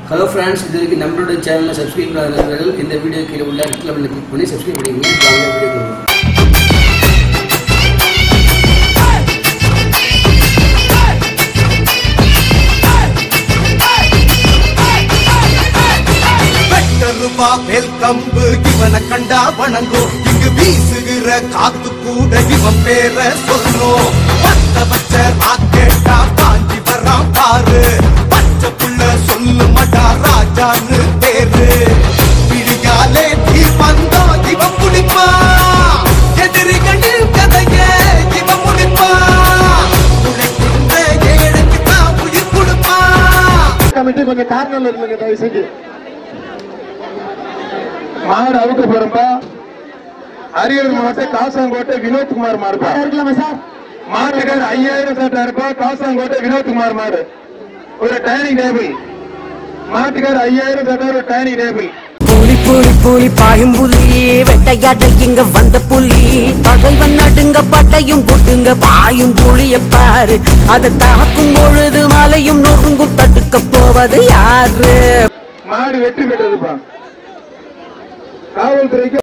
hello friends இது வரைக்கும் நம்மளோட சேனலை சப்ஸ்கிரைப் பண்ணாதவர்கள் இந்த வீடியோ கீழே உள்ள ரெட் கலரில் கிளிக் பண்ணி சப்ஸ்கிரைப் பண்ணிக்கங்க வாங்க வீடியோ வெட்டருவா மேல் கம்பு இவனை கண்டா வணங்கும் இங்கு வீசுகிற காத்து கூட இவன் பேர சொல்லும் பத்த பச்ச ராக்கெட்டா பாஞ்சி வரான் பாரு பச்சை புள்ள சொல்லு மடா ராஜான்னு பேரு பிடியாலே தீ வந்தா இவன் குடிப்பா எதிரி கண்டு கதைய இவன் முடிப்பா உழைக்கின்ற ஏழைக்கு தான் உயிர் கொடுப்பா கமிட்டி கொஞ்சம் காரணம் இருந்துங்க தயவு செஞ்சு மாடு அவுக்க போறப்பா அரியலூர் மாவட்டம் காசாங்கோட்டை வினோத்குமார் மாடுப்பா இருக்கலாமா சார் மாட்டுக்கார் ஐயாயிரம் சட்டாருப்பா காசாங்கோட்டை வினோத்குமார் மாடு ஒரு டைனிங் டேபிள் மாட்டுக்கார் ஐயாயிரம் சட்டார் ஒரு டைனிங் டேபிள் புலி புலி புலி பாயும் புலி வெட்டையாட இங்க வந்த புலி பகைவன் நடுங்க பட்டையும் புட்டுங்க பாயும் புலிய பாரு அதை தாக்கும் பொழுது மலையும் நொறுங்கும் தடுக்க போவது யாரு மாடு வெற்றி பெற்றதுப்பா காவல்துறைக்கு